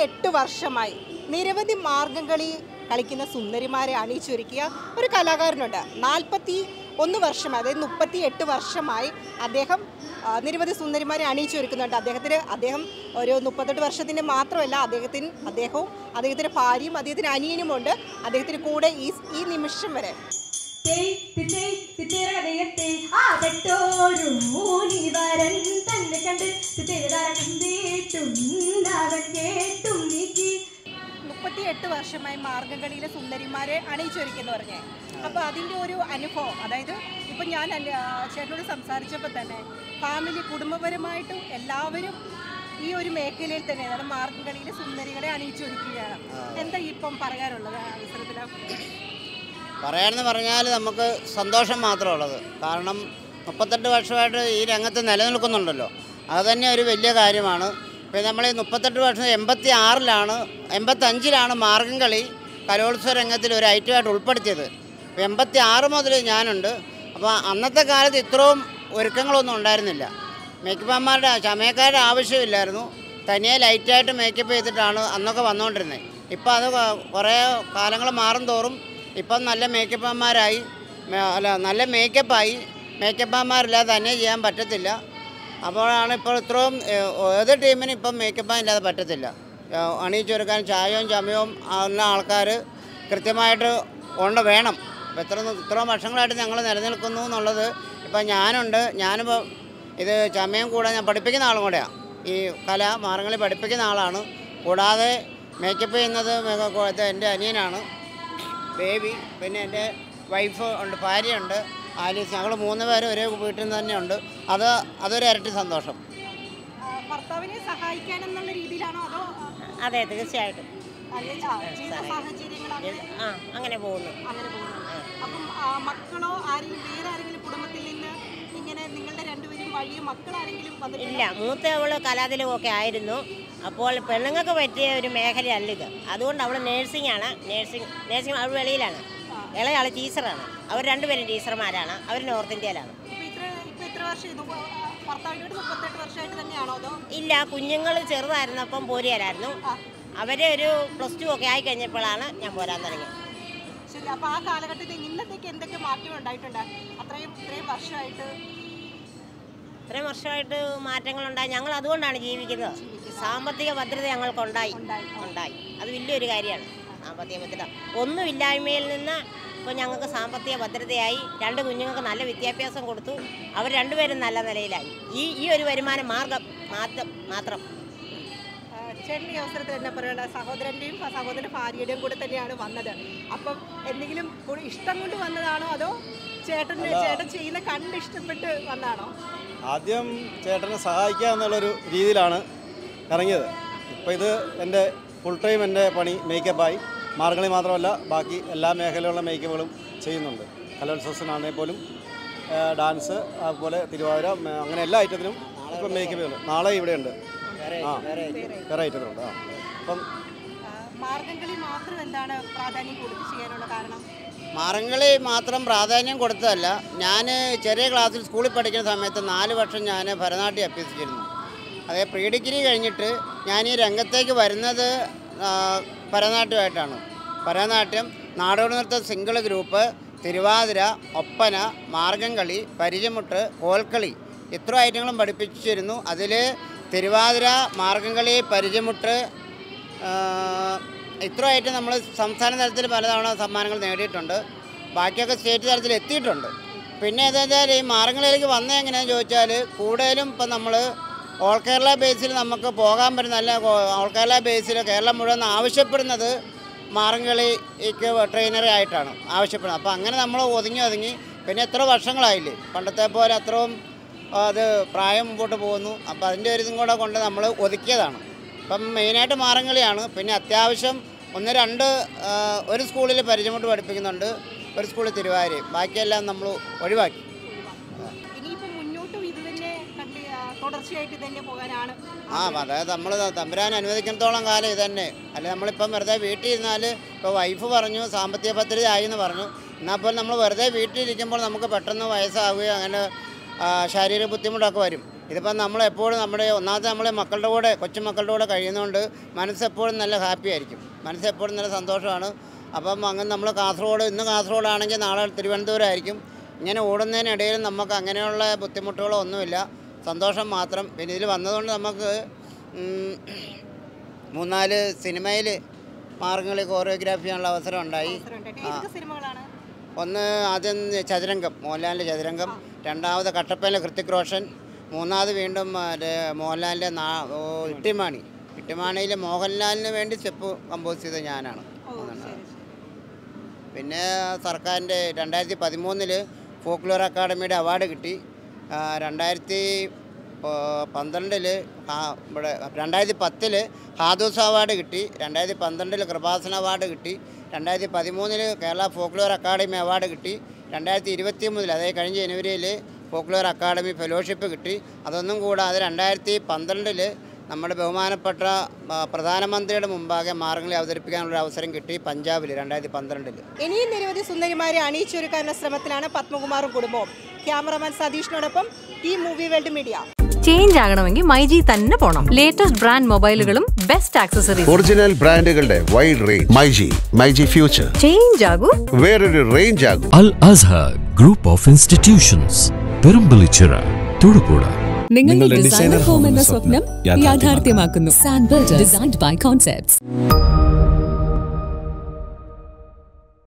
എട്ട് വർഷമായി നിരവധി മാർഗംകളി കളിക്കുന്ന സുന്ദരിമാരെ അണിയിച്ചൊരുക്കിയ ഒരു കലാകാരനുണ്ട് നാൽപ്പത്തി ഒന്ന് വർഷമായി അതായത് മുപ്പത്തി എട്ട് വർഷമായി അദ്ദേഹം ആ, നിരവധി സുന്ദരിമാരെ അണിയിച്ചൊരുക്കുന്നുണ്ട് അദ്ദേഹത്തിന് അദ്ദേഹം ഒരു മുപ്പത്തെട്ട് വർഷത്തിൻ്റെ മാത്രമല്ല അദ്ദേഹത്തിന് അദ്ദേഹവും അദ്ദേഹത്തിൻ്റെ ഭാര്യയും അദ്ദേഹത്തിൻ്റെ അനിയനുമുണ്ട് അദ്ദേഹത്തിന് കൂടെ ഈ ഈ നിമിഷം വരെ ആകട്ടോരും മൂനിവരൻ തന്നെ കണ്ട് കേട്ടും കേട്ടും നീക്കി മുപ്പത്തി എട്ട് വർഷമായി മാർഗംകളിയിലെ സുന്ദരിമാരെ അണിയിച്ചൊരുക്കിയെന്ന് പറഞ്ഞേ അപ്പോൾ അതിൻ്റെ ഒരു അനുഭവം അതായത് ഇപ്പം ഞാൻ അല്ല- ആ, ചേട്ടനോട് സംസാരിച്ചപ്പോൾ തന്നെ ഫാമിലി കുടുംബപരമായിട്ടും എല്ലാവരും ഈ ഒരു മേഖലയിൽ തന്നെ അതായത് മാർഗംകളിയിലെ സുന്ദരികളെ അണിയിച്ചൊരുക്കുകയാണ് എന്താ ഇപ്പം പറയാനുള്ളത് ആ അവസരത്തിൽ പറയാനെന്ന് പറഞ്ഞാൽ നമുക്ക് സന്തോഷം മാത്രമുള്ളത് കാരണം മുപ്പത്തെട്ട് വർഷമായിട്ട് ഈ രംഗത്ത് നിലനിൽക്കുന്നുണ്ടല്ലോ അത് തന്നെ ഒരു വലിയ കാര്യമാണ് പിന്നെ നമ്മൾ ഈ മുപ്പത്തെട്ട് വർഷം എൺപത്തി ആറിലാണ് എൺപത്തഞ്ചിലാണ് മാർഗം കളി കലോത്സവ രംഗത്തിൽ ഒരു ഐറ്റമായിട്ട് ഉൾപ്പെടുത്തിയത് അപ്പോൾ എൺപത്തി ആറ് മുതൽ ഞാനുണ്ട് അപ്പോൾ അന്നത്തെ കാലത്ത് ഇത്രയും ഒരുക്കങ്ങളൊന്നും ഉണ്ടായിരുന്നില്ല മേക്കപ്പന്മാരുടെ ചമയക്കാരുടെ ആവശ്യമില്ലായിരുന്നു തനിയെ ലൈറ്റായിട്ട് മേക്കപ്പ് ചെയ്തിട്ടാണ് അന്നൊക്കെ വന്നുകൊണ്ടിരുന്നത് ഇപ്പം അത് കൊ- കുറേ കാലങ്ങൾ മാറും തോറും ഇപ്പം നല്ല മേക്കപ്പന്മാരായി മേ- അല്ല നല്ല മേക്കപ്പായി മേക്കപ്പന്മാരില്ലാതെ തന്നെ ചെയ്യാൻ പറ്റത്തില്ല അപ്പോഴാണ് ഇപ്പോൾ ഇത്രയും ഏഹ്, ഏത് ടീമിനും ഇപ്പം മേക്കപ്പ് ഇല്ലാതെ പറ്റത്തില്ല ഏഹ്, അണിയിച്ചൊരുക്കാൻ ചായവും ചമയവും ഉള്ള ആൾക്കാർ കൃത്യമായിട്ട് ഉണ്ട് വേണം ഇപ്പം ഇത്ര ഇത്രയും വർഷങ്ങളായിട്ട് ഞങ്ങൾ നിലനിൽക്കുന്നു എന്നുള്ളത് ഇപ്പം ഞാനുണ്ട് ഞാനിപ്പോൾ ഇത് ചമയം കൂടെ ഞാൻ പഠിപ്പിക്കുന്ന ആളും കൂടെയാണ് ഈ കല മാർഗംകളി പഠിപ്പിക്കുന്ന ആളാണ് കൂടാതെ മേക്കപ്പ് ചെയ്യുന്നത് മെഗ- കോ- ഇത് എൻ്റെ അനിയനാണ് ബേബി പിന്നെ എൻ്റെ വൈഫ് ഉണ്ട് ഭാര്യയുണ്ട് ആലീസ് ഞങ്ങൾ മൂന്ന് പേരും ഒരേ വീട്ടിൽ നിന്ന് തന്നെയുണ്ട് അത് അതൊരു ഇരട്ടി സന്തോഷം ഭർത്താവിനെ സഹായിക്കാനെന്നുള്ള രീതിയിലാണോ അതോ ആ, അതെ തീർച്ചയായിട്ടും അല്ലെങ്കിൽ ആ, ജീവിത സാഹചര്യങ്ങൾ അങ്ങനെ ആ അങ്ങനെ പോകുന്നു അങ്ങനെ പോകുന്നു അപ്പം ആ, മക്കളോ ആരെങ്കിലും വേറെ ആരെങ്കിലും കുടുംബത്തിൽ നിന്ന് ഇങ്ങനെ നിങ്ങളുടെ രണ്ടുപേരും വഴിയെ മക്കൾ ആരെങ്കിലും വന്നിട്ടില്ല ഇല്ല മൂത്തവള് കലാതിലകമൊക്കെ ആയിരുന്നു അപ്പോൾ പെണ്ണുങ്ങൾക്ക് പറ്റിയ ഒരു മേഖലയല്ല ഇത് അതുകൊണ്ട് അവൾ നേഴ്സിംഗ് ആണ് നേഴ്സിംഗ് നേഴ്സിംഗ് അവൾ വെളിയിലാണ് ഇളയാൾ ടീച്ചറാണ് അവർ രണ്ടുപേരും ടീച്ചർമാരാണ് അവർ നോർത്ത് ഇന്ത്യയിലാണ് ഇപ്പൊ ഇത്ര ഇപ്പൊ ഇത്ര വർഷം ഇത് ഭർത്താവിനോട് മുപ്പത്തെട്ട് വർഷമായിട്ട് തന്നെയാണോ അതോ ഇല്ല കുഞ്ഞുങ്ങൾ ചെറുതായിരുന്നപ്പം പോരിയലായിരുന്നു അവരെ ഒരു പ്ലസ് ടു ഒക്കെ ആയി കഴിഞ്ഞപ്പോഴാണ് ഞാൻ പോരാൻ തുടങ്ങിയത് ശരി അപ്പൊ ആ കാലഘട്ടത്തിൽ ഇന്നത്തേക്ക് എന്തൊക്കെ മാറ്റങ്ങൾ ഉണ്ടായിട്ടുണ്ട് അത്രയും ഇത്രയും വർഷമായിട്ട് ഇത്രയും വർഷമായിട്ട് മാറ്റങ്ങളുണ്ടായി ഞങ്ങൾ അതുകൊണ്ടാണ് ജീവിക്കുന്നത് സാമ്പത്തിക ഭദ്രത ഞങ്ങൾക്കുണ്ടായി ഉണ്ടായി അത് വലിയൊരു കാര്യമാണ് സാമ്പത്തിക ഭദ്രത ഒന്നുമില്ലായ്മയിൽ നിന്ന് ഇപ്പോൾ ഞങ്ങൾക്ക് സാമ്പത്തിക ഭദ്രതയായി രണ്ട് കുഞ്ഞുങ്ങൾക്ക് നല്ല വിദ്യാഭ്യാസം കൊടുത്തു അവർ രണ്ടുപേരും നല്ല നിലയിലായി ഈ ഈ ഒരു വരുമാന മാർഗം മാത്രം മാത്രം ആ, ചേട്ടൻ ഈ അവസരത്തിൽ എന്നാ പറയുക സഹോദരന്റെയും സഹോദരന്റെ ഭാര്യയുടെയും കൂടെ തന്നെയാണ് വന്നത് അപ്പം എന്തെങ്കിലും കൂടെ ഇഷ്ടം കൊണ്ട് വന്നതാണോ അതോ ചേട്ടന് ചേട്ടൻ ചെയ്യുന്ന കണ്ട് ഇഷ്ടപ്പെട്ട് വന്നതാണോ ആദ്യം ചേട്ടനെ സഹായിക്കുക എന്നുള്ളൊരു രീതിയിലാണ് ഇറങ്ങിയത് ഇപ്പോൾ ഇത് എൻ്റെ ഫുൾ ടൈം എൻ്റെ പണി മേക്കപ്പായി മാർഗളി മാത്രമല്ല ബാക്കി എല്ലാ മേഖലയിലുള്ള മേക്കപ്പുകളും ചെയ്യുന്നുണ്ട് കലോത്സവത്തിനാണെങ്കിൽ പോലും ആ, ഡാൻസ് അതുപോലെ തിരുവാതിര മ- അങ്ങനെ എല്ലാ ഐറ്റത്തിനും ഇപ്പം മേക്കപ്പ് ഉണ്ട് നാളെ ഇവിടെയുണ്ട് ആ വേറെ ഐറ്റത്തിനുണ്ട് ആ അപ്പം ആ, മാർഗംകളി മാത്രം എന്താണ് പ്രാധാന്യം കൊടുത്ത് ചെയ്യാനുള്ള കാരണം മാർഗംകളി മാത്രം പ്രാധാന്യം കൊടുത്തതല്ല ഞാൻ ചെറിയ ക്ലാസ്സിൽ സ്കൂളിൽ പഠിക്കുന്ന സമയത്ത് നാല് വർഷം ഞാൻ ഭരതനാട്യം അഭ്യസിച്ചിരുന്നു അതേ പ്രീ ഡിഗ്രി കഴിഞ്ഞിട്ട് ഞാൻ ഈ രംഗത്തേക്ക് വരുന്നത് ആ, ഭരതനാട്യമായിട്ടാണ് ഭരതനാട്യം നാടോടി നൃത്ത സിംഗിൾ ഗ്രൂപ്പ് തിരുവാതിര ഒപ്പന മാർഗംകളി പരിചമുട്ട് കോൽക്കളി ഇത്ര ഐറ്റങ്ങളും പഠിപ്പിച്ചിരുന്നു അതിൽ തിരുവാതിര മാർഗംകളി പരിചമുട്ട് ആ, ഇത്ര ആയിട്ട് നമ്മൾ സംസ്ഥാന തലത്തിൽ പലതവണ സമ്മാനങ്ങൾ നേടിയിട്ടുണ്ട് ബാക്കിയൊക്കെ സ്റ്റേറ്റ് തലത്തിൽ എത്തിയിട്ടുണ്ട് പിന്നെ എന്താ വെച്ചാൽ ഈ മാർഗങ്ങളിലേക്ക് വന്നത് എങ്ങനെയാണെന്ന് ചോദിച്ചാൽ കൂടുതലും ഇപ്പം നമ്മൾ ഓൾ കേരള ബേസിൽ നമുക്ക് പോകാൻ പറ്റുന്ന അല്ല ഓൾ കേരള ബേസിൽ കേരളം മുഴുവൻ ആവശ്യപ്പെടുന്നത് മാർഗംകളിക്ക് ട്രെയിനറെ ആയിട്ടാണ് ആവശ്യപ്പെടുന്നത് അപ്പോൾ അങ്ങനെ നമ്മൾ ഒതുങ്ങി ഒതുങ്ങി പിന്നെ എത്ര വർഷങ്ങളായില്ലേ പണ്ടത്തെ പോലെ അത്രയും അത് പ്രായം മുമ്പോട്ട് പോകുന്നു അപ്പോൾ അതിൻ്റെ ഒരു ഇതും കൂടെ കൊണ്ട് നമ്മൾ ഒതുക്കിയതാണ് ഇപ്പം മെയിനായിട്ട് മാറങ്കളിയാണ് പിന്നെ അത്യാവശ്യം ഒന്ന് രണ്ട് ആ, ഒരു സ്കൂളിൽ പരിചയമുട്ട് പഠിപ്പിക്കുന്നുണ്ട് ഒരു സ്കൂളിൽ തിരുവാതിരയും ബാക്കിയെല്ലാം നമ്മൾ ഒഴിവാക്കി ഇനിയിപ്പോൾ മുന്നോട്ടും ഇത് തന്നെ കണ്ടി ആ, തുടർച്ചയായിട്ട് ഇത് തന്നെ പോകാനാണ് ആ അതായത് നമ്മൾ തമ്പുരാൻ അനുവദിക്കുന്നിടത്തോളം കാലം ഇത് തന്നെ അല്ലെ നമ്മളിപ്പം വെറുതെ വീട്ടിൽ ഇരുന്നാൽ ഇപ്പോൾ വൈഫ് പറഞ്ഞു സാമ്പത്തിക ഭദ്രത ആയി എന്ന് പറഞ്ഞു എന്നാൽ പോലും നമ്മൾ വെറുതെ വീട്ടിലിരിക്കുമ്പോൾ നമുക്ക് പെട്ടെന്ന് വയസ്സാവുകയോ അങ്ങനെ ആ, ശാരീരിക ബുദ്ധിമുട്ടൊക്കെ വരും ഇതിപ്പം നമ്മളെപ്പോഴും നമ്മുടെ ഒന്നാമത്തെ നമ്മളെ മക്കളുടെ കൂടെ കൊച്ചുമക്കളുടെ കൂടെ കഴിയുന്നതുകൊണ്ട് മനസ്സെപ്പോഴും നല്ല ഹാപ്പി ആയിരിക്കും മനസ്സെപ്പോഴും നല്ല സന്തോഷമാണ് അപ്പം അങ്ങനെ നമ്മൾ കാസർഗോഡ് ഇന്ന് കാസർഗോഡാണെങ്കിൽ നാളെ തിരുവനന്തപുരം ആയിരിക്കും ഇങ്ങനെ ഓടുന്നതിനിടയിൽ നമുക്ക് അങ്ങനെയുള്ള ബുദ്ധിമുട്ടുകളോ ഒന്നുമില്ല സന്തോഷം മാത്രം പിന്നെ ഇതിൽ വന്നതുകൊണ്ട് നമുക്ക് ഉം, മൂന്നാല് സിനിമയിൽ മാർഗങ്ങളിൽ കോറിയോഗ്രാഫി ചെയ്യാനുള്ള അവസരം ഉണ്ടായി ആ ഏതൊക്കെ സിനിമകളാണ് ഒന്ന് ആദ്യം ചതുരംഗം മോഹൻലാലിൻ്റെ ചതുരംഗം രണ്ടാമത് കട്ടപ്പനയിലെ ഹൃത്തിക് റോഷൻ മൂന്നാമത് വീണ്ടും മറ്റേ മോഹൻലാലിൻ്റെ നാ ഓ, ഇട്ടിമാണി ഇട്ടിമാണിയിൽ മോഹൻലാലിന് വേണ്ടി സ്റ്റെപ്പ് കമ്പോസ് ചെയ്തത് ഞാനാണ് അതാണ്. പിന്നെ സർക്കാരിൻ്റെ രണ്ടായിരത്തി പതിമൂന്നിൽ ഫോക്ലോർ അക്കാഡമിയുടെ അവാർഡ് കിട്ടി ആ, രണ്ടായിരത്തി പന്ത്രണ്ടിൽ ഇവിടെ രണ്ടായിരത്തി പത്തിൽ ഹാദൂസ് അവാർഡ് കിട്ടി രണ്ടായിരത്തി പന്ത്രണ്ടിൽ കൃപാസന അവാർഡ് കിട്ടി രണ്ടായിരത്തി പതിമൂന്നിൽ കേരള ഫോക്ലോർ അക്കാഡമി അവാർഡ് കിട്ടി രണ്ടായിരത്തി ഇരുപത്തി മൂന്നിൽ അതായത് കഴിഞ്ഞ ജനുവരിയിൽ ഫോക്ലോർ അക്കാഡമി ഫെലോഷിപ്പ് കിട്ടി അതൊന്നും കൂടാതെ രണ്ടായിരത്തി പന്ത്രണ്ടിൽ നമ്മുടെ ബഹുമാനപ്പെട്ട ആ, പ്രധാനമന്ത്രിയുടെ മുമ്പാകെ മാർഗംകളി അവതരിപ്പിക്കാനുള്ള അവസരം കിട്ടി പഞ്ചാബിൽ രണ്ടായിരത്തി പന്ത്രണ്ടിൽ ഇനിയും നിരവധി സുന്ദരിമാരെ അണിയിച്ചൊരുക്കാനുള്ള ശ്രമത്തിലാണ് പത്മകുമാറും കുടുംബവും ക്യാമറമാൻ സതീഷിനോടൊപ്പം team movie world media change ആകണമെങ്കിൽ മൈജി തന്നെ പോണം ലേറ്റസ്റ്റ് ബ്രാൻഡ് മൊബൈലുകളും ബെസ്റ്റ് ആക്സസറീസ് ഒറിജിനൽ ബ്രാൻഡുകളുടെ wide range myG myG future change ആകൂ വേറൊരു റേഞ്ച് ആകും Al Azhar Group of Institutions, പെരുമ്പലിച്ചിറ Thodupuzha നിങ്ങളുടെ ഡിസൈനർ ഹോം എന്ന സ്വപ്നം യാഥാർത്ഥ്യമാക്കുന്നു sand builder designed by concepts